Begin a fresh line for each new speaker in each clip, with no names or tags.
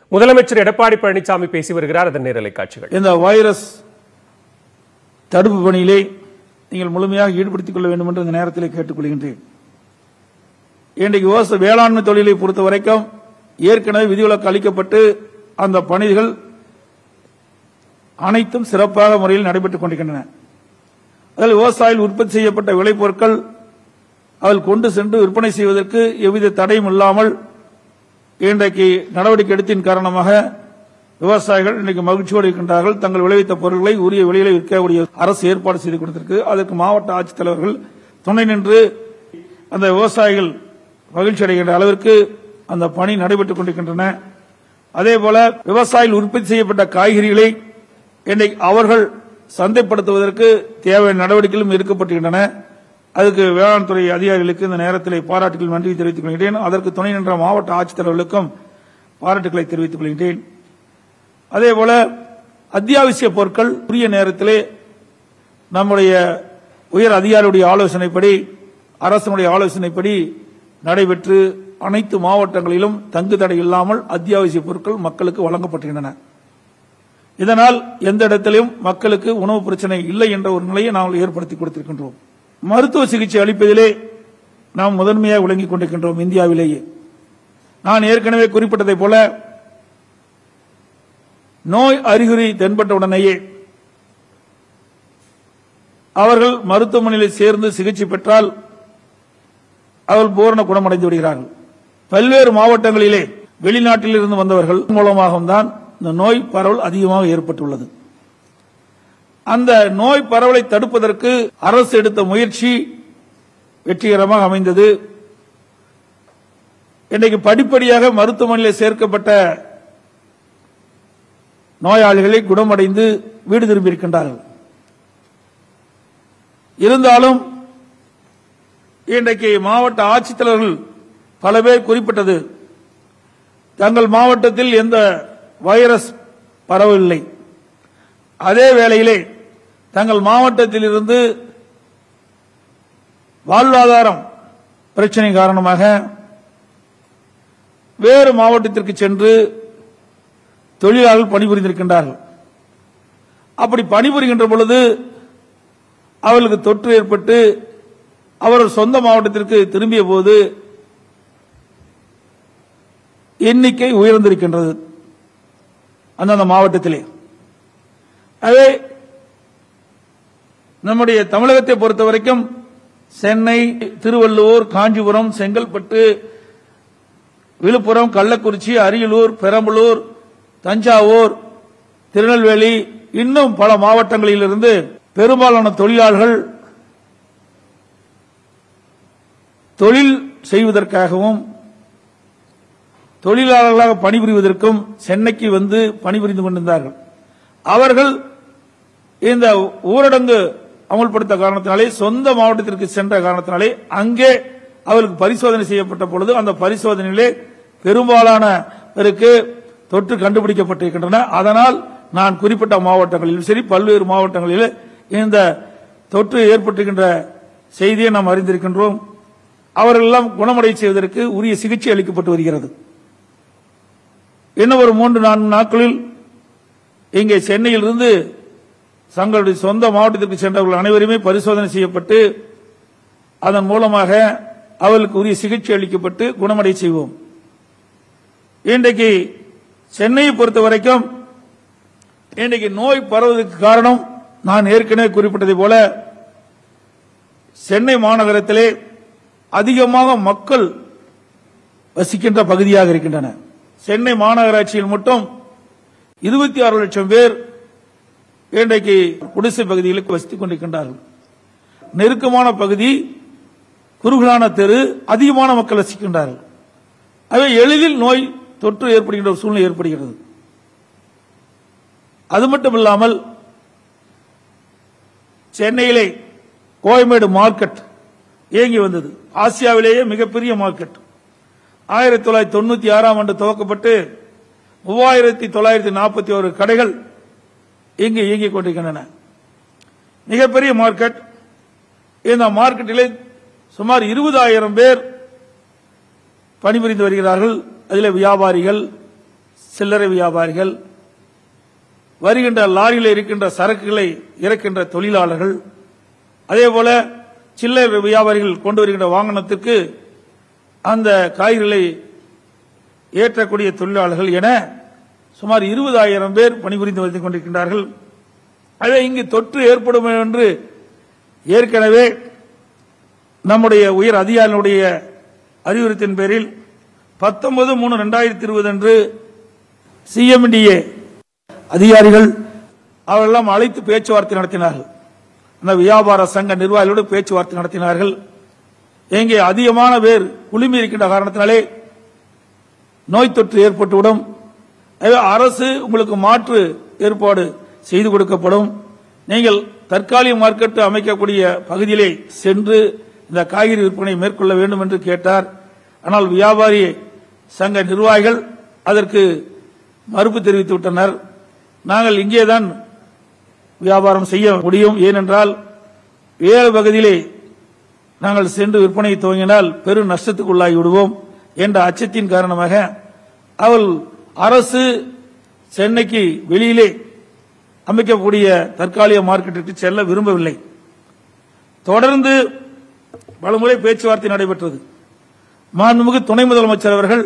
முதலமைச்சர் எடப்பாடி பழனிசாமி பேசி வருகிறார் அதன் நேரலை காட்சிகள்
இந்த வைரஸ் தடுப்பு பணியிலே நீங்கள் முழுமையாக ஈடுபடுத்திக் கொள்ள வேண்டும் என்று இந்த நேரத்தில் கேட்டுக்கொள்கின்றேன் இன்றைக்கு விவசாய வேளாண்மை தொழிலை பொறுத்த வரைக்கும் ஏற்கனவே விதிவிலக்கு அளிக்கப்பட்டு அந்த பணிகள் அனைத்தும் சிறப்பாக முறையில் நடைபெற்றுக் கொண்டிருக்கின்றன அதில் விவசாயிகள் உற்பத்தி செய்யப்பட்ட விளைபொருட்கள் அதில் கொண்டு சென்று விற்பனை செய்வதற்கு எவ்வித தடையும் இல்லாமல் இன்றைக்கு நடவடிக்கை எடுத்தின் காரணமாக விவசாயிகள் இன்றைக்கு மகிழ்ச்சியோடு இருக்கின்றார்கள் தங்கள் விளைவித்த பொருட்களை உரிய விலையில விற்கக்கூடிய அரசு ஏற்பாடு செய்து கொடுத்திருக்கு அதற்கு மாவட்ட ஆட்சித்தலைவர்கள் துணை நின்று அந்த விவசாயிகள் மகிழ்ச்சி அடைகின்ற அளவிற்கு அந்த பணி நடைபெற்றுக் கொண்டிருக்கின்றன அதே போல விவசாயிகள் உற்பத்தி செய்யப்பட்ட காய்கறிகளை இன்றைக்கு அவர்கள் சந்தைப்படுத்துவதற்கு தேவையான நடவடிக்கைகளும் எடுக்கப்பட்டிருக்கின்றன அதுக்கு வேளாண் துறை அதிகாரிகளுக்கு இந்த நேரத்தில் பாராட்டுகள் நன்றி தெரிவித்துக் கொள்கிறேன் அதற்கு துணை நின்ற மாவட்ட ஆட்சித்தலைவர்களுக்கும் பாராட்டுகளை தெரிவித்துக் கொள்கிறேன் அதே போல அத்தியாவசிய பொருட்கள் உரிய நேரத்திலே நம்முடைய உயர் அதிகாரியுடைய ஆலோசனைப்படி அரசனுடைய ஆலோசனைப்படி நடைபெற்று அனைத்து மாவட்டங்களிலும் தங்கு தடை இல்லாமல் அத்தியாவசிய பொருட்கள் மக்களுக்கு வழங்கப்பட்டுகின்றன இதனால் எந்த இடத்திலும் மக்களுக்கு உணவு பிரச்சனை இல்லை என்ற ஒரு நிலையை நாம் ஏற்படுத்தி கொடுத்திருக்கின்றோம் மருத்துவ சிகிச்சை அளிப்பதிலே நாம் முதன்மையாக விளங்கிக் கொண்டிருக்கின்றோம் இந்தியாவிலேயே நான் ஏற்கனவே குறிப்பிட்டதைப் போல நோய் அறிகுறி தென்பட்ட உடனேயே அவர்கள் மருத்துவமனையில் சேர்ந்து சிகிச்சை பெற்றால் அவர்கள் பூரண குணமடைந்து விடுகிறார்கள் பல்வேறு மாவட்டங்களிலே வெளிநாட்டில் இருந்து வந்தவர்கள் மூலமாகவும் தான் இந்த நோய் பரவல் அதிகமாக ஏற்பட்டுள்ளது அந்த நோய் பரவலை தடுப்பதற்கு அரசு எடுத்த முயற்சி வெற்றிகரமாக அமைந்தது இன்றைக்கு படிப்படியாக மருத்துவமனையில் சேர்க்கப்பட்ட நோயாளிகளை குணமடைந்து வீடு திரும்பியிருக்கின்றார்கள் இருந்தாலும் இன்றைக்கு மாவட்ட ஆட்சித்தலைவர்கள் பல பேர் குறிப்பிட்டது தங்கள் மாவட்டத்தில் எந்த வைரஸ் பரவவில்லை அதே வேளையிலே தங்கள் மாவட்டத்தில் இருந்து வாழ்வாதாரம் பிரச்சனை காரணமாக வேறு மாவட்டத்திற்கு சென்று தொழிலாளர்கள் பணிபுரிந்திருக்கின்றார்கள் அப்படி பணிபுரிகின்ற பொழுது அவர்களுக்கு தொற்று ஏற்பட்டு அவர்கள் சொந்த மாவட்டத்திற்கு திரும்பிய போது எண்ணிக்கை உயர்ந்திருக்கின்றது அந்தந்த மாவட்டத்திலே அதே நம்முடைய தமிழகத்தை பொறுத்த வரைக்கும் சென்னை திருவள்ளூர் காஞ்சிபுரம் செங்கல்பட்டு விழுப்புரம் கள்ளக்குறிச்சி அரியலூர் பெரம்பலூர் தஞ்சாவூர் திருநெல்வேலி இன்னும் பல மாவட்டங்களிலிருந்து பெரும்பாலான தொழிலாளர்கள் தொழில் செய்வதற்காகவும் தொழிலாளர்களாக பணிபுரிவதற்கும் சென்னைக்கு வந்து பணிபுரிந்து கொண்டிருந்தார்கள் அவர்கள் இந்த ஊரடங்கு அமல்படுத்த காரணத்தினாலே சொந்த மாவட்டத்திற்கு சென்ற காரணத்தினாலே அங்கே அவருக்கு பரிசோதனை செய்யப்பட்ட பொழுது அந்த பரிசோதனையிலே பெரும்பாலானவருக்கு தொற்று கண்டுபிடிக்கப்பட்டிருக்கின்றன அதனால் நான் குறிப்பிட்ட மாவட்டங்களிலும் சரி பல்வேறு மாவட்டங்களில் இந்த தொற்று ஏற்பட்டிருக்கின்ற செய்தியை நாம் அறிந்திருக்கின்றோம் அவர்களெல்லாம் குணமடை செய்வதற்கு உரிய சிகிச்சை அளிக்கப்பட்டு வருகிறது இன்னும் ஒரு மூன்று நான்கு நாட்களில் இங்கே சென்னையிலிருந்து தங்களுடைய சொந்த மாவட்டத்திற்கு சென்றவர்கள் அனைவருமே பரிசோதனை செய்யப்பட்டு அதன் மூலமாக அவர்களுக்கு உரிய சிகிச்சை அளிக்கப்பட்டு குணமடை செய்வோம் இன்றைக்கு சென்னையை பொறுத்த வரைக்கும் இன்றைக்கு நோய் பரவுவதற்கு காரணம் நான் ஏற்கனவே குறிப்பிட்டதை போல சென்னை மாநகரத்திலே அதிகமாக மக்கள் வசிக்கின்ற பகுதியாக இருக்கின்றன சென்னை மாநகராட்சியில் மட்டும் இருபத்தி ஆறு லட்சம் பேர் இன்றைக்கு குடிசை பகுதிகளுக்கு வசித்துக் கொண்டிருக்கின்றார்கள் நெருக்கமான பகுதி குறுகலான தெரு அதிகமான மக்கள் வசிக்கின்றார்கள் அவை எளிதில் நோய் தொற்று ஏற்படுகின்ற ஒரு சூழ்நிலை ஏற்படுகிறது அது மட்டும் இல்லாமல் சென்னையிலே கோயம்பேடு மார்க்கெட் இயங்கி வந்தது ஆசியாவிலேயே மிகப்பெரிய மார்க்கெட் ஆயிரத்தி தொள்ளாயிரத்தி தொண்ணூத்தி ஆறாம் ஆண்டு துவக்கப்பட்டு மூவாயிரத்தி தொள்ளாயிரத்தி நாற்பத்தி ஒரு கடைகள் இங்கு இயங்கிக் கொண்டிருக்கின்றன மிகப்பெரிய மார்க்கெட் இந்த மார்க்கெட்டிலே சுமார் இருபதாயிரம் பேர் பணிபுரிந்து வருகிறார்கள் அதில் வியாபாரிகள் சில்லறை வியாபாரிகள் வருகின்ற லாரியில் இருக்கின்ற சரக்குகளை இறக்கின்ற தொழிலாளர்கள் அதே போல சில்லறை வியாபாரிகள் கொண்டு வருகின்ற வாகனத்திற்கு அந்த காய்கறிகளை ஏற்றக்கூடிய தொழிலாளர்கள் என சுமார் இருபதாயிரம் பேர் பணிபுரிந்து வந்து கொண்டிருக்கின்றார்கள் அதே இங்கு தொற்று ஏற்படும் என்று ஏற்கனவே நம்முடைய உயர் அதிகாரிகளுடைய அறிவுறுத்தின் பேரில் பத்தொன்பது மூணு ரெண்டாயிரத்தி இருபது அன்று சிஎம்டிஏ அதிகாரிகள் அவரெல்லாம் அழைத்து பேச்சுவார்த்தை நடத்தினார்கள் அந்த வியாபார சங்க நிர்வாகிகளோடு பேச்சுவார்த்தை நடத்தினார்கள் இங்கே அதிகமான பேர் குழுமி இருக்கின்ற காரணத்தினாலே நோய் தொற்று ஏற்பட்டுவிடும் எனவே அரசு உங்களுக்கு மாற்று ஏற்பாடு செய்து கொடுக்கப்படும் நீங்கள் தற்காலிக மார்க்கெட் அமைக்கக்கூடிய பகுதியிலே சென்று இந்த காய்கறி விற்பனை மேற்கொள்ள வேண்டும் என்று கேட்டார் ஆனால் வியாபாரி சங்க நிர்வாகிகள் அதற்கு மறுப்பு தெரிவித்து விட்டனர் நாங்கள் இங்கேதான் வியாபாரம் செய்ய முடியும் ஏனென்றால் வேறு பகுதியிலே நாங்கள் சென்று விற்பனை துவங்கினால் பெரும் நஷ்டத்துக்குள்ளாகி விடுவோம் என்ற அச்சத்தின் காரணமாக அவள் அரசு சென்னைக்கு வெளியிலே அமைக்கக்கூடிய தற்காலிக மார்க்கெட்டிற்கு செல்ல விரும்பவில்லை தொடர்ந்து பலமுறை பேச்சுவார்த்தை நடைபெற்றது மாண்புமிகு துணை முதலமைச்சர் அவர்கள்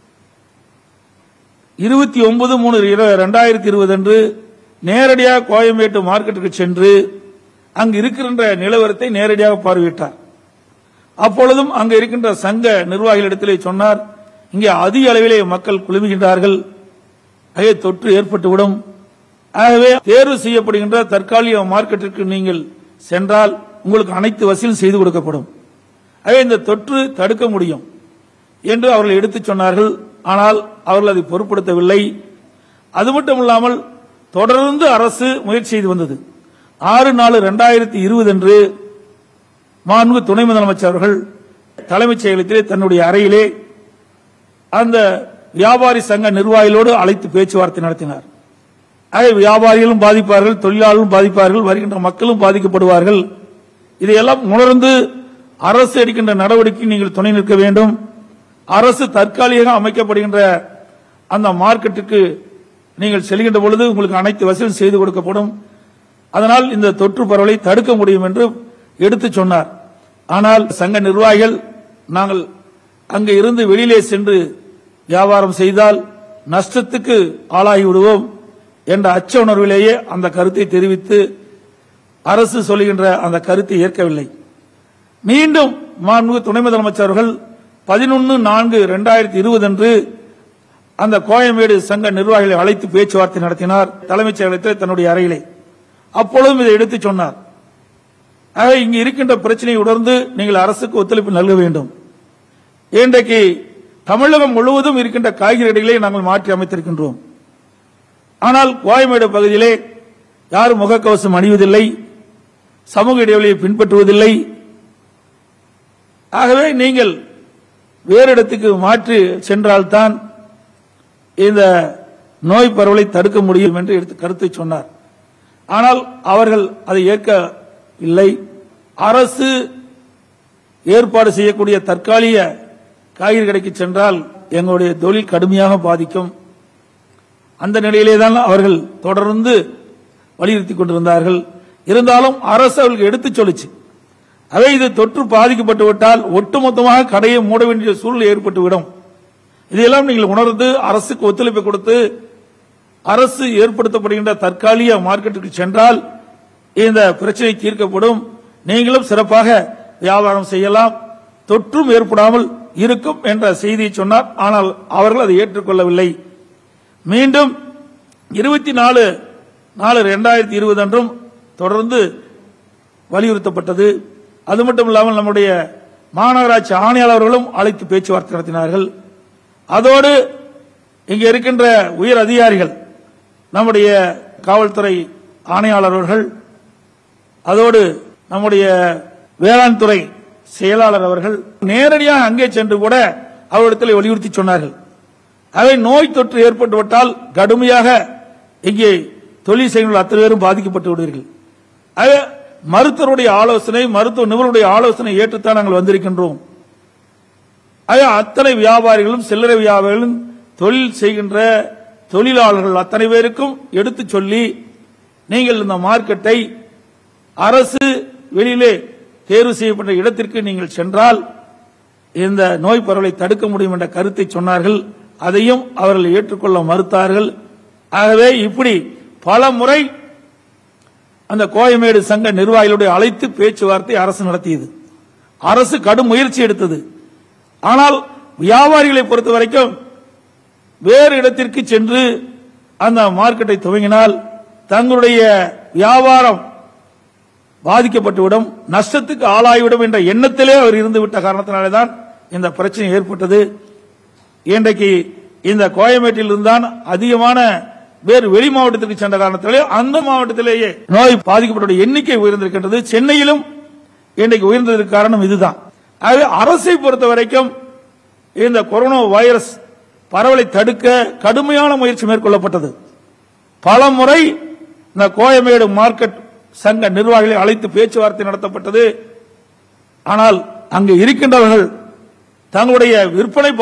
இருபத்தி ஒன்பது மூணு இரண்டாயிரத்தி இருபது அன்று நேரடியாக கோயம்பேட்டு மார்க்கெட்டுக்கு சென்று அங்கு இருக்கின்ற நிலவரத்தை நேரடியாக பார்வையிட்டார் அப்பொழுதும் அங்கு இருக்கின்ற சங்க நிர்வாகிகளிடத்திலே சொன்னார் இங்கே அதிக அளவிலே மக்கள் குழுமுகின்றார்கள் ஆகவே தொற்று ஏற்பட்டுவிடும் ஆகவே தேர்வு செய்யப்படுகின்ற தற்காலிக மார்க்கெட்டிற்கு நீங்கள் சென்றால் உங்களுக்கு அனைத்து வசதியும் செய்து கொடுக்கப்படும் ஆகவே இந்த தொற்று தடுக்க முடியும் என்று அவர்கள் எடுத்துச் சொன்னார்கள் ஆனால் அவர்கள் அதை பொருட்படுத்தவில்லை அது மட்டும் இல்லாமல் தொடர்ந்து அரசு முயற்சி செய்து வந்தது ஆறு நாலு ரெண்டாயிரத்தி இருபது அன்று மாண்பு துணை முதலமைச்சர் அவர்கள் தலைமைச் செயலகத்திலே தன்னுடைய அறையிலே அந்த வியாபாரி சங்க நிர்வாகிகளோடு அழைத்து பேச்சுவார்த்தை நடத்தினார் ஆகவே வியாபாரிகளும் பாதிப்பார்கள் தொழிலாளர்களும் பாதிப்பார்கள் வருகின்ற மக்களும் பாதிக்கப்படுவார்கள் இதையெல்லாம் உணர்ந்து அரசு எடுக்கின்ற நடவடிக்கை நீங்கள் துணை நிற்க வேண்டும் அரசு தற்காலிக அமைக்கப்படுகின்ற அந்த மார்க்கெட்டுக்கு நீங்கள் செல்கின்ற பொழுது உங்களுக்கு அனைத்து வசதியும் செய்து கொடுக்கப்படும் அதனால் இந்த தொற்று பரவலை தடுக்க முடியும் என்று எடுத்து சொன்னார் ஆனால் சங்க நிர்வாகிகள் நாங்கள் அங்கு இருந்து வெளியிலே சென்று வியாபாரம் செய்தால் நஷ்டத்துக்கு ஆளாகி விடுவோம் என்ற அச்ச உணர்விலேயே அந்த கருத்தை தெரிவித்து அரசு சொல்லுகின்ற அந்த கருத்தை ஏற்கவில்லை மீண்டும் மாண்புமிகு துணை முதலமைச்சர் அவர்கள் பதினொன்று நான்கு இரண்டாயிரத்தி இருபது அன்று அந்த கோயம்பேடு சங்க நிர்வாகிகளை அழைத்து பேச்சுவார்த்தை நடத்தினார் தலைமைச் செயலகத்தில் தன்னுடைய அறையிலே அப்பொழுதும் இதை எடுத்துச் சொன்னார் ஆக இங்கு இருக்கின்ற பிரச்சனையை உணர்ந்து நீங்கள் அரசுக்கு ஒத்துழைப்பு நல்க வேண்டும் இன்றைக்கு தமிழகம் முழுவதும் இருக்கின்ற காய்கறி கடைகளை நாங்கள் மாற்றி அமைத்திருக்கின்றோம் ஆனால் கோயம்பேடு பகுதியிலே யாரும் முகக்கவசம் அணிவதில்லை சமூக இடைவெளியை பின்பற்றுவதில்லை ஆகவே நீங்கள் வேறு இடத்துக்கு மாற்றி சென்றால்தான் இந்த நோய் பரவலை தடுக்க முடியும் என்று எடுத்து கருத்தை சொன்னார் ஆனால் அவர்கள் அதை ஏற்கவில்லை அரசு ஏற்பாடு செய்யக்கூடிய தற்காலிக காய்கறி கடைக்கு சென்றால் எங்களுடைய தொழில் கடுமையாக பாதிக்கும் அந்த நிலையிலே தான் அவர்கள் தொடர்ந்து வலியுறுத்தி கொண்டிருந்தார்கள் இருந்தாலும் அரசு அவர்களுக்கு எடுத்துச் சொல்லுச்சு அவை இது தொற்று பாதிக்கப்பட்டு விட்டால் ஒட்டுமொத்தமாக கடையை மூட வேண்டிய சூழ்நிலை ஏற்பட்டுவிடும் இதையெல்லாம் நீங்கள் உணர்ந்து அரசுக்கு ஒத்துழைப்பு கொடுத்து அரசு ஏற்படுத்தப்படுகின்ற தற்காலிக மார்க்கெட்டுக்கு சென்றால் இந்த பிரச்சனை தீர்க்கப்படும் நீங்களும் சிறப்பாக வியாபாரம் செய்யலாம் தொற்றும் ஏற்படாமல் இருக்கும் என்ற செய்தியை சொன்னார் ஆனால் அவர்கள் அதை ஏற்றுக்கொள்ளவில்லை மீண்டும் இருபத்தி நாலு நாலு ரெண்டாயிரத்தி இருபது அன்றும் தொடர்ந்து வலியுறுத்தப்பட்டது அது மட்டும் இல்லாமல் நம்முடைய மாநகராட்சி ஆணையாளர்களும் அழைத்து பேச்சுவார்த்தை நடத்தினார்கள் அதோடு இங்க இருக்கின்ற உயர் அதிகாரிகள் நம்முடைய காவல்துறை ஆணையாளர் அவர்கள் அதோடு நம்முடைய வேளாண் துறை செயலாளர் அவர்கள் நேரடியாக அங்கே சென்று கூட அவரிடத்தில் வலியுறுத்தி சொன்னார்கள் அவை நோய் தொற்று ஏற்பட்டுவிட்டால் கடுமையாக இங்கே தொழில் செய்கிற அத்தனை பேரும் பாதிக்கப்பட்டு விடுவீர்கள் ஆக மருத்துவருடைய ஆலோசனை மருத்துவ நிபுணருடைய ஆலோசனை ஏற்றுத்தான் நாங்கள் வந்திருக்கின்றோம் ஆக அத்தனை வியாபாரிகளும் சில்லறை வியாபாரிகளும் தொழில் செய்கின்ற தொழிலாளர்கள் அத்தனை பேருக்கும் எடுத்துச் சொல்லி நீங்கள் இந்த மார்க்கெட்டை அரசு வெளியிலே தேர்வு செய்யப்பட்ட இடத்திற்கு நீங்கள் சென்றால் இந்த நோய் பரவலை தடுக்க முடியும் என்ற கருத்தை சொன்னார்கள் அதையும் அவர்கள் ஏற்றுக்கொள்ள மறுத்தார்கள் ஆகவே இப்படி பல முறை அந்த கோயமேடு சங்க நிர்வாகிகளுடைய அழைத்து பேச்சுவார்த்தை அரசு நடத்தியது அரசு கடும் முயற்சி எடுத்தது ஆனால் வியாபாரிகளை பொறுத்த வரைக்கும் வேறு இடத்திற்கு சென்று அந்த மார்க்கெட்டை துவங்கினால் தங்களுடைய வியாபாரம் பாதிக்கப்பட்டுவிடும் நஷ்டத்துக்கு ஆளாகிவிடும் என்ற எண்ணத்திலே அவர் இருந்து விட்ட காரணத்தினாலே தான் இந்த பிரச்சனை ஏற்பட்டது இன்றைக்கு இந்த கோயம்பேட்டில் இருந்தான் அதிகமான வேறு வெளி மாவட்டத்திற்கு சென்ற காரணத்திலே அந்த மாவட்டத்திலேயே நோய் பாதிக்கப்பட்ட எண்ணிக்கை உயர்ந்திருக்கின்றது சென்னையிலும் இன்றைக்கு உயர்ந்ததற்கு காரணம் இதுதான் ஆகவே அரசை பொறுத்த வரைக்கும் இந்த கொரோனா வைரஸ் பரவலை தடுக்க கடுமையான முயற்சி மேற்கொள்ளப்பட்டது பல முறை இந்த கோயமேடு மார்க்கெட் சங்க நிர்வாகிகளை அழைத்து பேச்சுவார்த்தை நடத்தப்பட்டது ஆனால் அங்கு இருக்கின்றவர்கள் தங்களுடைய விற்பனை